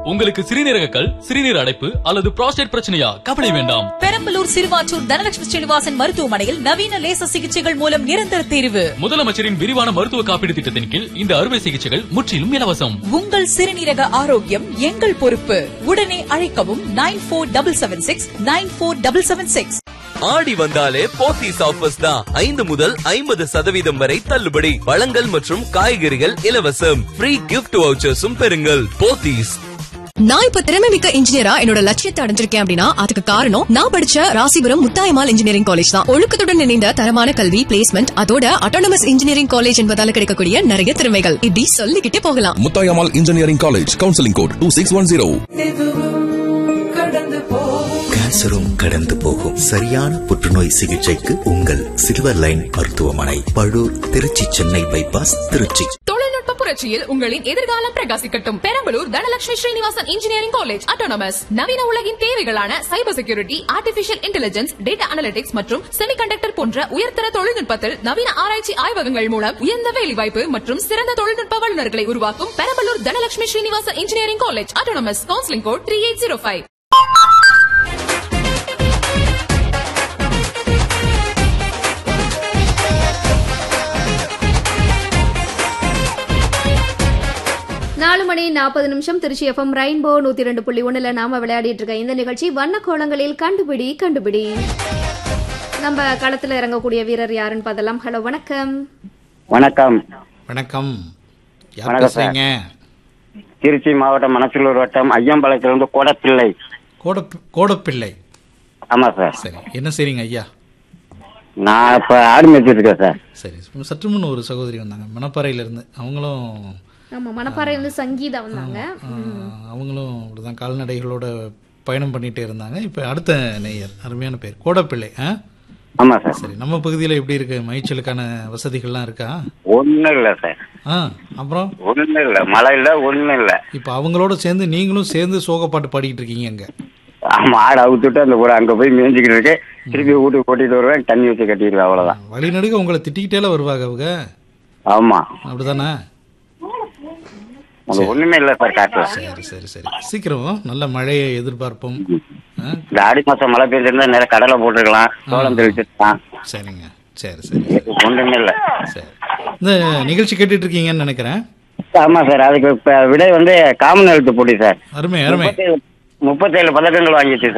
உங்களுக்கு சிறுநீரக கல் சிறுநீர் அடைப்பு அல்லது புரோஸ்டேட் பிரச்சனையா கவலை வேண்டாம் பெரம்பலூர் சிறுவாச்சூர் தனலட்சுமி ஸ்ரீனிவாசன் மருத்துவமனையில் நவீன லேசர் சிகிச்சைகள் மூலம் நிரந்தர தீர்வு முதலமைச்சரின் விரிவான மருத்துவ காப்பீடு திட்டத்தின் கீழ் இந்த அறுவை சிகிச்சைகள் முற்றிலும் இலவசம் உங்கள் சிறுநீரக ஆரோக்கியம் எங்கள் பொறுப்பு உடனே அழைக்கவும் nine four double seven six nine four double seven six ஆடி வந்தாலே போத்தீஸ் ஆஃபர்ஸ் தான் ஐந்து முதல் ஐம்பது சதவீதம் வரை தள்ளுபடி பழங்கள் மற்றும் காய்கறிகள் இலவசம் ஃப்ரீ கிஃப்ட் வவுச்சர்ஸும் பெறுங்கள் போத்தீஸ் நான் இப்ப திறமை மிக்க இன்ஜினியரா என்னோட லட்சியத்தை அடைஞ்சிருக்கேன் அப்படின்னா அதுக்கு காரணம் நான் படிச்ச ராசிபுரம் முத்தாயமால் இன்ஜினியரிங் காலேஜ் தான் ஒழுக்கத்துடன் இணைந்த தரமான கல்வி பிளேஸ்மெண்ட் அதோட அட்டானமஸ் இன்ஜினியரிங் காலேஜ் என்பதால கிடைக்கக்கூடிய நிறைய திறமைகள் இப்படி சொல்லிக்கிட்டே போகலாம் Muthayammal engineering college counselling code two six one zero கேன்சரும் கடந்து போகும் சரியான புற்றுநோய் சிகிச்சைக்கு உங்கள் சில்வர் லைன் மருத்துவமனை பழூர் திருச்சி சென்னை பைபாஸ் திருச்சி தொழில்நுட்ப புரட்சியில் உங்களின் எதிர்காலம் பிரகாசிக்கட்டும் Perambalur Dhanalakshmi Srinivasan engineering college autonomous நவீன உலகின் தேவைகளான cyber security artificial intelligence data analytics மற்றும் செமிகண்டக்டர் போன்ற உயர்தர தொழில்நுட்பத்தில் நவீன ஆராய்ச்சி ஆய்வகங்கள் மூலம் உயர்ந்த வேலைவாய்ப்பு மற்றும் சிறந்த தொழில்நுட்ப வல்லுநர்களை உருவாக்கும் Perambalur Dhanalakshmi Srinivasan engineering college autonomous counselling code three eight zero five நாலு மணி நாற்பது நிமிஷம் திருச்சி எஃப்எம் ரெயின்போ நூத்தி ரெண்டு புள்ளி ஒண்ணுல நாம விளையாடிட்டு இருக்க இந்த நிகழ்ச்சி வண்ண கோலங்களில் கண்டுபிடி கண்டுபிடி நம்ம களத்துல இறங்கக்கூடிய வீரர் யாருன்னு பார்த்தலாம் ஹலோ வணக்கம் வணக்கம் வணக்கம் யார் வணக்கம் சார். பேசுறீங்க திருச்சி மாவட்டம் மணச்சலூர் வட்டம் ஐயம்பாளையத்திலிருந்து கோடப்பிள்ளை கோட கோடப்பிள்ளை ஆமா சார் சரி என்ன செய்றீங்க ஐயா நான் இப்ப ஆடு மேய்ச்சிட்டு இருக்கேன் சார் சரி சற்று முன் ஒரு சகோதரி வந்தாங்க மணப்பாறையில இருந்து அவங்களும் ஆமா மணப்பாறை வந்து சங்கீதா வந்தாங்க ஆ, அவங்களும் அப்படிதான் கால்நடைகளோட பயணம் பண்ணிட்டே இருந்தாங்க இப்போ அடுத்த நேயர் அருமையான பேர் கோடப்பிள்ளை ஆ ஆமா சார் சரி நம்ம பகுதியில் எப்படி இருக்கு மேய்ச்சலுக்கான வசதிகள்லாம் இருக்கா ஒண்ணும் இல்ல சார் ஆ அப்புறம் ஒண்ணும் இல்ல மழை இல்ல ஒண்ணும் இல்ல இப்போ அவங்களோட சேர்ந்து நீங்களும் சேர்ந்து சோகப்பாட்டு பாடிக்கிட்டு இருக்கீங்க அங்க ஆமா ஆடு அவுத்துட்டு அந்த ஊரை அங்க போய் மேய்ஞ்சிக்கிட்டு இருக்கேன் திருப்பி வீட்டுக்கு கூட்டிட்டு வருவேன் தண்ணி வச்சு கட்டிடுவேன் அவ்வளவுதான் வழிநடுக உங்களை திட்டிக்கிட்டேல வருவாங்க அவங்க ஆமா அப்படிதானே உங்களுக்கு ஒண்ணுமே இல்ல சார் காட்டுல சரி சரி சரி சீக்கிரம் நல்ல மழையை எதிர்பார்ப்போம் ஆ, இந்த ஆடி மாசம் மழை பெஞ்சிருந்தா நிறைய கடலை போட்டுருக்கலாம் சோளம் தெளிச்சிருக்கலாம் சரிங்க சரி சரி ஒண்ணுமே இல்ல சரி இந்த நிகழ்ச்சி கேட்டுட்டு இருக்கீங்கன்னு நினைக்கிறேன் ஆமா சார் அதுக்கு இப்ப விடை வந்து காமன் எழுத்து போட்டி சார் அருமை அருமை முப்பத்தேழு முப்பத்தேழு பதக்கங்கள் வாங்கிச்சு